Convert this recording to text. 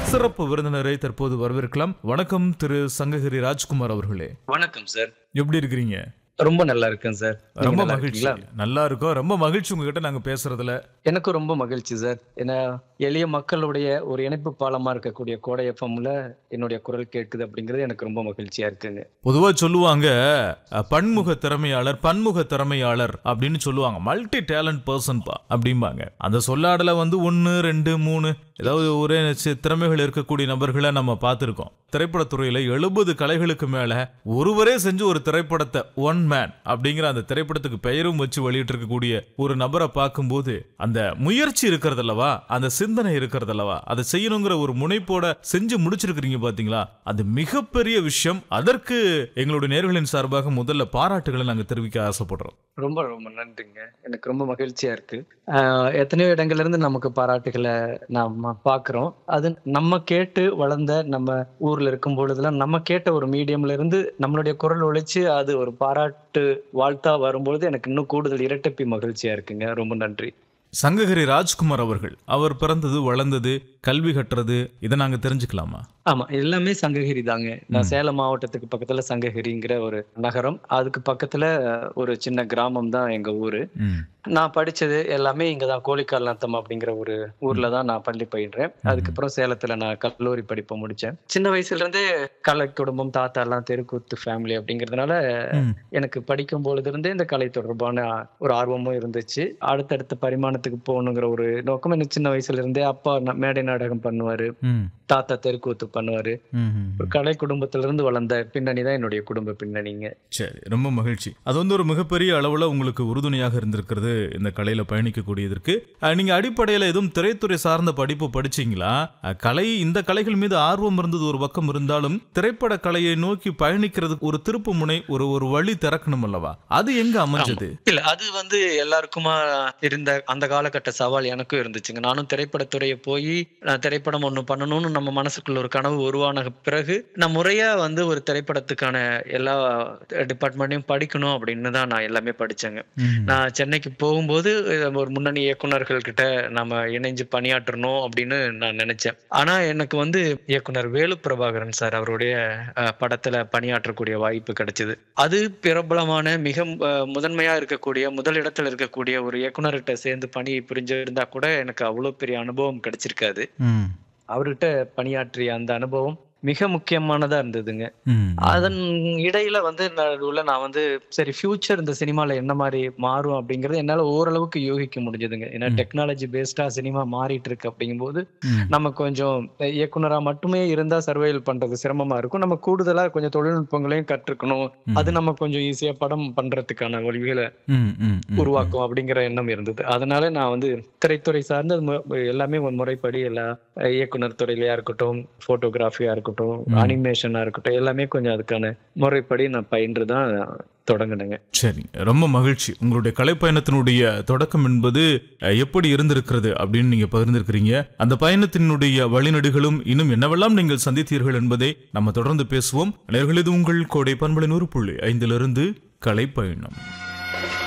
சிறப்பு விருந்தினரை தற்போது வரவேற்கலாம் வணக்கம் திரு சங்ககிரி ராஜ்குமார் அவர்களே வணக்கம் சார் எப்படி இருக்கிறீங்க ரொம்ப நல்லா இருக்கேன் சார் நீங்க ரொம்ப நல்லா மகிழ்ச்சி இருக்கீங்களா? நல்லா இருக்கோம் ரொம்ப மகிழ்ச்சி உங்ககிட்ட நாங்க பேசுறதுல எனக்கும் ரொம்ப மகிழ்ச்சி சார் ஏன்னா எளிய மக்களுடைய ஒரு இணைப்பு பாலமா இருக்கக்கூடிய கோடை எஃப்எம்ல என்னுடைய குரல் கேட்குது அப்படிங்கிறது எனக்கு ரொம்ப மகிழ்ச்சியா இருக்குங்க பொதுவா சொல்லுவாங்க அஹ், பன்முக திறமையாளர் பன்முக திறமையாளர் அப்படின்னு சொல்லுவாங்க மல்டி டேலண்ட் பர்சன் பா அப்படிம்பாங்க அந்த சொல்லாடல வந்து ஒன்னு ரெண்டு மூணு ஏதாவது ஒரே சி- திறமைகள் இருக்கக்கூடிய நபர்களை நம்ம பார்த்திருக்கோம் திரைப்படத்துறையில எழுபது கலைகளுக்கு மேல ஒருவரே செஞ்சு ஒரு திரைப்படத்தை ஒன் மேன் அப்படிங்கிற அந்த திரைப்படத்துக்கு பெயரும் வச்சு வெளியிட்டு இருக்கக்கூடிய ஒரு நபரை பார்க்கும்போது அந்த முயற்சி இருக்கிறதல்லவா அந்த சிந்தனை இருக்கிறதல்லவா அதை செய்யணுங்கிற ஒரு முனைப்போட செஞ்சு முடிச்சிருக்கிறீங்க பாத்தீங்களா அது மிகப்பெரிய விஷயம் அதற்கு எங்களுடைய நேர்களின் சார்பாக முதல்ல பாராட்டுகளை நாங்க தெரிவிக்க ஆசைப்படுறோம் ரொம்ப ரொம்ப நன்றிங்க எனக்கு ரொம்ப மகிழ்ச்சியா இருக்கு ஆஹ் எத்தனையோ இடங்கள்ல இருந்து நமக்கு பாராட்டுகளை நாம பாக்குறோம் அது நம்ம கேட்டு வளர்ந்த நம்ம ஊர்ல இருக்கும் பொழுதுலாம் நம்ம கேட்ட ஒரு மீடியம்ல இருந்து நம்மளுடைய குரல் ஒழிச்சு அது ஒரு பாராட்டு வாழ்த்தா வரும்பொழுது எனக்கு இன்னும் கூடுதல் இரட்டப்பி மகிழ்ச்சியா இருக்குங்க ரொம்ப நன்றி சங்ககிரி ராஜ்குமார் அவர்கள் அவர் பிறந்தது வளர்ந்தது கல்வி கட்டுறது இதை நாங்க தெரிஞ்சுக்கலாமா ஆமா எல்லாமே சங்ககிரி தாங்க நான் சேலம் மாவட்டத்துக்கு பக்கத்துல சங்ககிரிங்கிற ஒரு நகரம் அதுக்கு பக்கத்துல ஒரு சின்ன கிராமம் தான் எங்க ஊரு ம். நான் படிச்சது எல்லாமே இங்கதான் கோழிக்கால் நத்தம் அப்படிங்கிற ஒரு ஊர்ல தான் நான் பள்ளி பயின்றேன் அதுக்கப்புறம் சேலத்துல நான் கல்லூரி படிப்பை முடிச்சேன் சின்ன வயசுல இருந்தே கலை குடும்பம் தாத்தா எல்லாம் தெருக்கூத்து ஃபேமிலி அப்படிங்கிறதுனால ம். எனக்கு படிக்கும் பொழுது இருந்தே இந்த கலை தொடர்பான ஒரு ஆர்வமும் இருந்துச்சு அடுத்தடுத்த பரிமாணத்துக்கு போகணுங்கிற ஒரு நோக்கம் எனக்கு சின்ன வயசுல இருந்தே அப்பா ந- மேடை நாடகம் பண்ணுவாரு ம். தாத்தா தெருக்கூத்து பண்ணுவாரு ம். ம். ஒரு கலை குடும்பத்துல இருந்து வளர்ந்த பின்னணி தான் என்னுடைய குடும்ப பின்னணிங்க சரி ரொம்ப மகிழ்ச்சி அது வந்து ஒரு மிகப்பெரிய அளவுல உங்களுக்கு உறுதுணையாக இருந்திருக்கிறது இந்த கலையில பயணிக்கக்கூடியதற்கு அஹ், நீங்க அடிப்படையில எதுவும் திரைத்துறை சார்ந்த படிப்பு படிச்சீங்களா அஹ், கலை இந்த கலைகள் மீது ஆர்வம் இருந்தது ஒரு பக்கம் இருந்தாலும் திரைப்பட கலையை நோக்கி பயணிக்கிறதுக்கு ஒரு திருப்பு முனை ஒரு ஒரு வழி திறக்கணும் அல்லவா அது எங்க அமைஞ்சது இல்ல அது வந்து எல்லாருக்குமா இருந்த அந்த காலகட்ட சவால் எனக்கும் இருந்துச்சுங்க நானும் திரைப்படத்துறையை போய் நான் திரைப்படம் ஒண்ணு பண்ணணும்னு நம்ம மனசுக்குள்ள ஒரு கனவு உருவான பிறகு நான் முறையா வந்து ஒரு திரைப்படத்துக்கான எல்லா டிபார்ட்மெண்ட்டையும் படிக்கணும் அப்படின்னு தான் நான் எல்லாமே படிச்சேங்க ம். நான் சென்னைக்கு போகும்போது அஹ், ஒரு முன்னணி இயக்குனர்கள் கிட்ட நம்ம இணைஞ்சு பணியாற்றணும் அப்படின்னு நான் நினைச்சேன் ஆனா எனக்கு வந்து இயக்குனர் வேலு பிரபாகரன் சார் அவருடைய அஹ், படத்துல பணியாற்றக்கூடிய வாய்ப்பு கிடைச்சது அது பிரபலமான மிக அஹ், முதன்மையா இருக்கக்கூடிய முதல் இடத்துல இருக்கக்கூடிய ஒரு இயக்குனர்கிட்ட சேர்ந்து பணி புரிஞ்சிருந்தா கூட எனக்கு அவ்வளவு பெரிய அனுபவம் கிடைச்சிருக்காது ம். அவர்கிட்ட பணியாற்றிய அந்த அனுபவம் மிக முக்கியமானதா இருந்ததுங்க ம். அதன் இடையில வந்து நடுவுல நான் வந்து சரி ஃபியூச்சர் இந்த சினிமால என்ன மாதிரி மாறும் அப்படிங்கறது என்னால ஓரளவுக்கு யோகிக்க முடிஞ்சதுங்க ஏன்னா டெக்னாலஜி பேஸ்டா சினிமா மாறிட்டு இருக்கு அப்படிங்கும்போது ம். நம்ம கொஞ்சம் இயக்குனரா மட்டுமே இருந்தா சர்வைவல் பண்றது சிரமமா இருக்கும் நம்ம கூடுதலா கொஞ்சம் தொழில்நுட்பங்களையும் கற்றுக்கணும் அது நம்ம கொஞ்சம் ஈஸியா படம் பண்றதுக்கான வழிகளை ம். ம். ம். உருவாக்கும் அப்படிங்கிற எண்ணம் இருந்தது அதனால நான் வந்து திரைத்துறை சார்ந்த மு- எல்லாமே ஒரு முறைப்படி எல்லா அஹ், இயக்குனர் துறையிலயா இருக்கட்டும் போட்டோகிராஃபியா இருக்கட்டும் அனிமேஷனா இருக்கட்டும் எல்லாமே கொஞ்சம் அதுக்கான முறைப்படி நான் பயின்று தான் தொடங்கினேங்க சரி ரொம்ப மகிழ்ச்சி உங்களுடைய கலைப்பயணத்தினுடைய தொடக்கம் என்பது அஹ், எப்படி இருந்திருக்கிறது அப்படின்னு நீங்க பகிர்ந்திருக்கிறீங்க அந்த பயணத்தினுடைய வழிநடுகளும் இன்னும் என்னவெல்லாம் நீங்கள் சந்தித்தீர்கள் என்பதை நம்ம தொடர்ந்து பேசுவோம் நேயர்களே, இது உங்கள் கோடை பண்பலை நூறு புள்ளி ஐந்திலிருந்து கலைப்பயணம்